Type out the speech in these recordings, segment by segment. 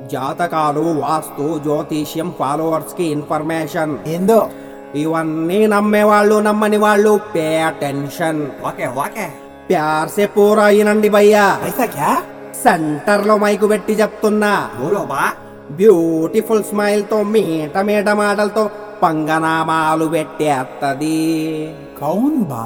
జాతకాలు వాస్తు జ్యోతిష్యం ఫాలోవర్స్ కి ఇన్ఫర్మేషన్ ఏందో ఇవన్నీ నమ్మేవాళ్ళు నమ్మని వాళ్ళు పే అటెన్షన్ ఓకే ఓకే ప్యార్ సే పూరా అయినండి భయ్యా ఐసా క్యా సెంటర్ లో మైకు పెట్టి చెప్తున్నా బోలో బా బ్యూటిఫుల్ స్మైల్ తో మీట మీట మాటలతో పంగనామాలు పెట్టేత్తది కౌన్ బా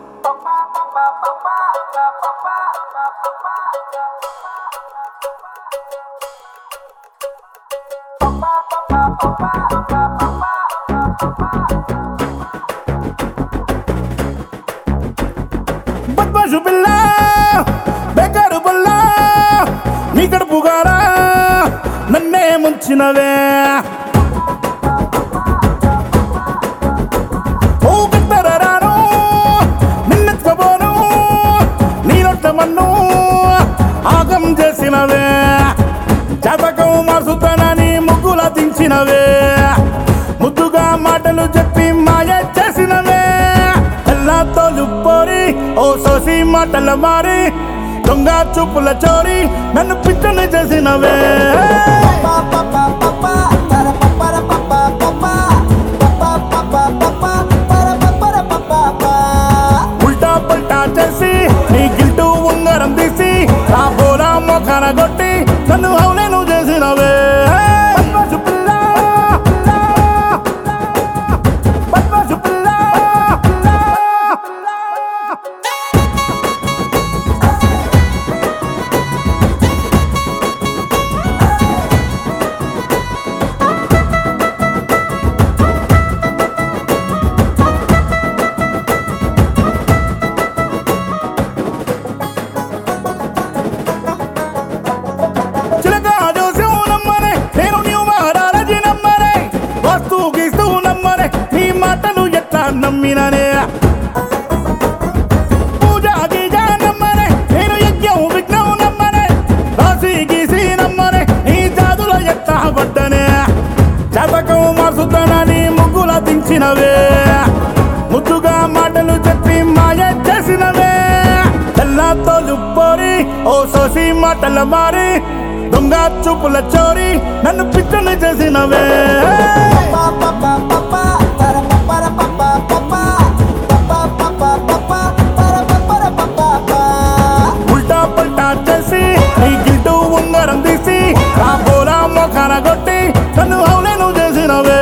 బద్మాషు పిల్ల బెకారు పిల్ల నీ కడుపుగారా నన్నే ముంచినవే ఓ కత్తరరాను నిన్నెత్తుకోబోను నీ నొట్ట మన్ను ఆగం చేసినవే జాతకం మార్చుతానని ముగ్గుల దించినవే ముద్దుగా మాటలు చెప్పి మాయ చేసినవే ఎల్లా తోలుపోరి ఓ సోసి మాటల మారి దొంగ చూపుల చోరి నన్ను పిచ్చని చేసినవే ఉల్టా పల్టా చేసి నీ గిల్టు ఉంగరం తీసి నా బోరా మొఖాన కొట్టి నన్ను అవులేను చేసినవే బద్మాషు పిల్ల, బద్మాషు పిల్ల, చిలక జోస్యం నమ్మనే నేను నీ మహారాజీ నమ్మనే వస్తూ గీస్తూ నమ్మనే నీ మాటలు ఎట్లా నమ్మిననే పూజ గీజ నమ్మనే నేను యజ్ఞం విఘ్నం నమ్మనే రాసి గీసి నమ్మనే నీ జాదుల ఎట్లా పడ్డనే జాతకం మార్చుతానని ముగ్గుల దించినవే ముద్దుగా మాటలు చెప్పి మాయ చేసినవే తెల్లా తోలుపోరి ఓ సోసి మాటల మారి దొంగ చూపుల చోరి నన్ను పిచ్చని చేసినవే ఉల్టా పల్టా చేసి నీ గిల్టు ఉంగరం తీసి నా బోరా మొఖాన కొట్టి నన్ను అవులేను చేసినవే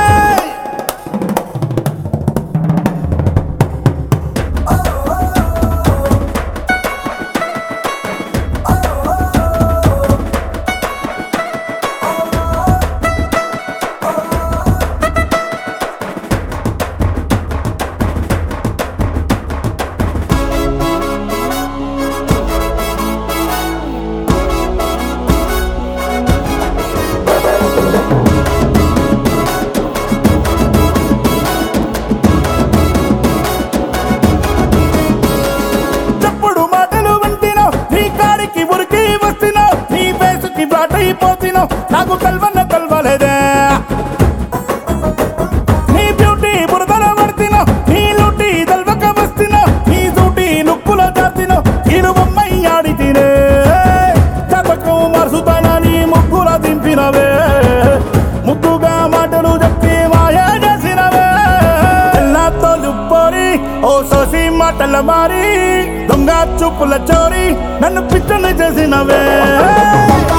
చెప్పుడు మాటలు వింటినో నీ కాడికి ఉరికి వస్తున్నో నీ వేసుకి బాటైపోతినో నాకు కల్వన్న కల్వలేదే నీ బ్యూటీ బురదల పడుతున్నో నీ లూటి దల్వక వస్తున్నో నీ సూటి నుప్పుల దాతినో ఇరు బొమ్మై ఆడి తినే జాతకం మరుసుతానని ముగ్గుల దింపినవే ముగ్గుగా మాటలు చెప్పి మాయా చేసినవే ఎల్లా తోలుపోరి ఓ సోసి మాటల మారి దొంగ చూపుల చోరి నన్ను పిచ్చని చేసినవే